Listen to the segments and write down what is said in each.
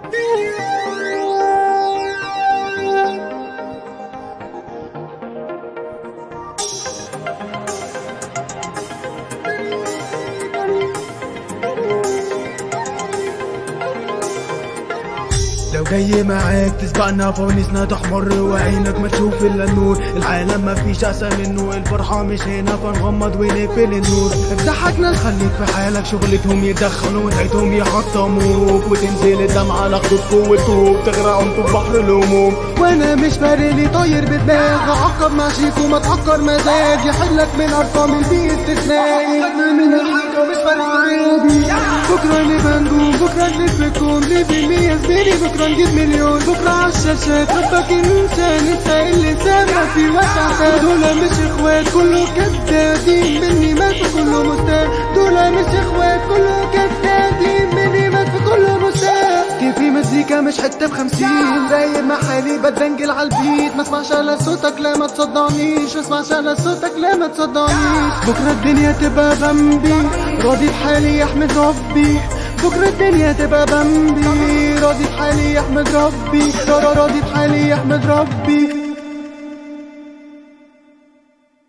لو جاي معاك تسبقنا فوانيسنا تحمر وعينك ما تشوف الا النور العالم ما فيش اسى منه الفرحة مش هنا فنغمض ونقفل النور افتحكنا خليك في حالك شغلتهم يدخلوا ودعيتهم يحطموك وتنزل الدمعة على خدودكوا وتوب تغرقهم في بحر الهموم وانا مش فارق لي طاير بدماغ اعقب مع شيك وما تعكر مزاج يحلك من ارقام البي استثنائي خدنا من الحاجة ومش فارق عادي بكرة اللي بندوم بكرة اللي فيكم ليه بالمية زميلي بكرة نجيب مليون بكرة عالشاشات ربك انسان انسى اللي سامع في وسع دول مش اخوات كله كدابين مني مات كله مستاء دول مش اخوات كله كدابين مني مات كله مستاء كيفي مزيكا مش حتة بخمسين رايق مع حالي بدنجل عالبيت ما اسمعش على صوتك لا ما تصدعنيش ما اسمعش على صوتك لا ما تصدعنيش بكرة الدنيا تبقى بمبي راضي بحالي احمد ربي بكرة الدنيا تبقى بمبي راضي بحالي احمد ربي راضي بحالي احمد ربي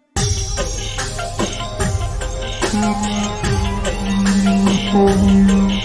Thank you.